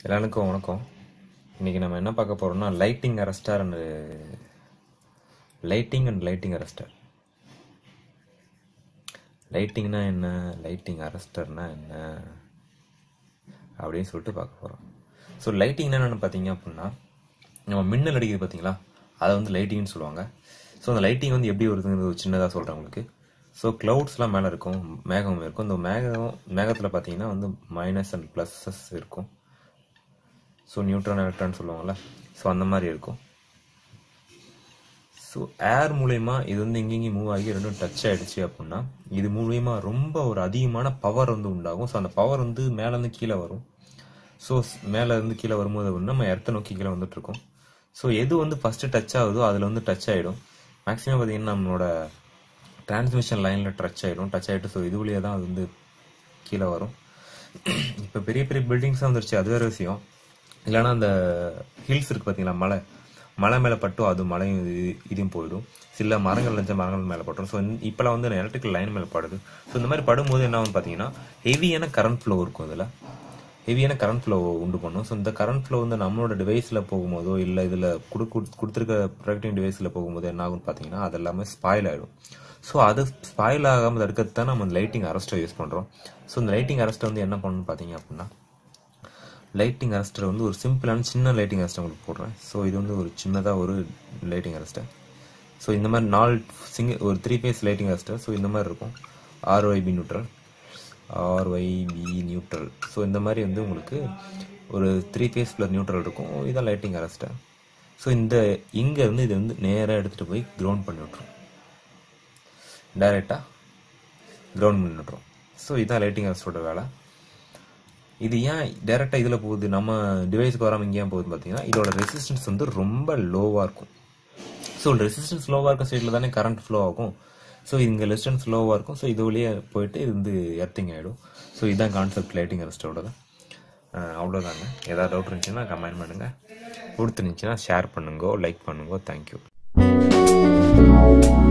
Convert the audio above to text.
எல்லாருக்கும் வணக்கம் இன்னைக்கு நம்ம என்ன பார்க்க போறோம்னா lighting arrester and lighting and lighting arrester லைட்டிங்னா என்ன லைட்டிங் அரெஸ்டர்னா என்ன அப்படின்னு சொல்லிட்டு பார்க்க போகிறோம் ஸோ லைட்டிங்னா என்னென்னு பார்த்தீங்க அப்படின்னா நம்ம மின்னல் அடிக்குது பார்த்தீங்களா அதை வந்து லைட்டிங்னு சொல்லுவாங்க ஸோ அந்த லைட்டிங் வந்து எப்படி வருதுங்கிறது ஒரு சின்னதாக சொல்கிறேன் உங்களுக்கு ஸோ க்ளவுட்ஸ்லாம் மேலே இருக்கும் மேகம் இருக்கும் இந்த மேகம் மேகத்தில் பார்த்தீங்கன்னா வந்து மைனஸ் அண்ட் ப்ளஸஸ் இருக்கும் ஸோ நியூட்ரான் எலக்ட்ரான் சொல்லுவாங்கள்ல ஸோ அந்த மாதிரி இருக்கும் ஸோ ஏர் மூலயமா இது வந்து எங்கெங்கேயும் மூவ் ஆகி ரெண்டும் டச் ஆயிடுச்சு அப்படின்னா இது மூலயமா ரொம்ப ஒரு அதிகமான பவர் வந்து உண்டாகும் ஸோ அந்த பவர் வந்து மேலேருந்து கீழே வரும் ஸோ மேலே இருந்து கீழே வரும்போது வந்து நம்ம இடத்த நோக்கி கீழே வந்துட்டு இருக்கோம் ஸோ எது வந்து ஃபர்ஸ்ட் டச் ஆகுதோ அதில் வந்து டச் ஆகிடும் மேக்ஸிமம் பார்த்தீங்கன்னா நம்மளோட டிரான்ஸ்மிஷன் லைனில் டச் ஆகிடும் டச் ஆகிட்டு ஸோ இது வழியாக தான் அது வந்து கீழே வரும் இப்போ பெரிய பெரிய பில்டிங்ஸாக வந்துருச்சு அது வேறு விஷயம் இல்லைன்னா அந்த ஹில்ஸ் இருக்கு பார்த்தீங்களா மலை மலை மேலே பட்டும் அது மலையும் இது- இதையும் போயிடும் சில மரங்கள் இருந்துச்சு மரங்கள் மேலே பட்டும் ஸோ இப்போலாம் வந்து எலக்ட்ரிக்கல் லைன் மேலே படுது ஸோ இந்த மாதிரி படும்போது என்ன ஆகும் பார்த்தீங்கன்னா ஹெவியான கரண்ட் ஃப்ளோ இருக்கும் இதில் ஹெவியான கரண்ட் ஃப்ளோ உண்டு பண்ணும் ஸோ இந்த கரண்ட் ஃப்ளோ வந்து நம்மளோட டிவைஸில் போகும்போதோ இல்லை இதில் கொடு கொடு- கொடுத்துருக்க ப்ரொடக்டிங் டிவைஸில் போகும்போது என்ன ஆகும்னு பார்த்தீங்கன்னா அது எல்லாமே ஸ்பாயில் ஆகிடும் ஸோ அது ஸ்பாயில் ஆகாமல் தடுக்கிறது தான் நம்ம லைட்டிங் அரெஸ்ட்டை யூஸ் பண்ணுறோம் ஸோ இந்த லைட்டிங் அரெஸ்ட்டை வந்து என்ன பண்ணணும்னு பார்த்தீங்க அப்படின்னா லைட்டிங் அரெஸ்டர் வந்து ஒரு சிம்பிளான சின்ன லைட்டிங் அரெஸ்டர் உங்களுக்கு போடுறேன் ஸோ இது வந்து ஒரு சின்னதாக ஒரு லைட்டிங் அரெஸ்டர் ஸோ இந்த மாதிரி நாலு சிங்கிள் ஒரு three phase lighting arrester so இந்த மாதிரி இருக்கும் RYB neutral RYB neutral so இந்த மாதிரி வந்து உங்களுக்கு ஒரு த்ரீ பேஸ் ப்ளஸ் நியூட்ரல் இருக்கும் இதான் லைட்டிங் அரெஸ்டர் ஸோ இந்த இங்கே இருந்து இது வந்து நேராக எடுத்துகிட்டு போய் கிரவுண்ட் பண்ணி விட்ரும் டைரெக்டாக கிரவுண்ட் பண்ணி விட்ரும் ஸோ இதான் லைட்டிங் அரெஸ்டரோட வேலை இது ஏன் டைரெக்டாக இதில் போகுது நம்ம டிவைஸ்க்கு வராமல் இங்கே ஏன் போகுதுன்னு பார்த்தீங்கன்னா இதோட ரெசிஸ்டன்ஸ் வந்து ரொம்ப லோவாக இருக்கும் ஸோ ரெசிஸ்டன்ஸ் லோவாக இருக்க சைடில் தானே கரண்ட் ஃப்ளோ ஆகும் ஸோ இங்கே ரெசிஸ்டன்ஸ் லோவாக இருக்கும் ஸோ இது வழியே போயிட்டு இது வந்து எர்த்திங் ஆகிடும் ஸோ இதுதான் கான்செப்ட் லைட்டிங் ரெஸ்டோட அவ்வளோதாங்க ஏதாவது டவுட் இருந்துச்சுன்னா கமெண்ட் பண்ணுங்கள் பிடிச்சிருந்துச்சுன்னா ஷேர் பண்ணுங்க லைக் பண்ணுங்க தேங்க்யூ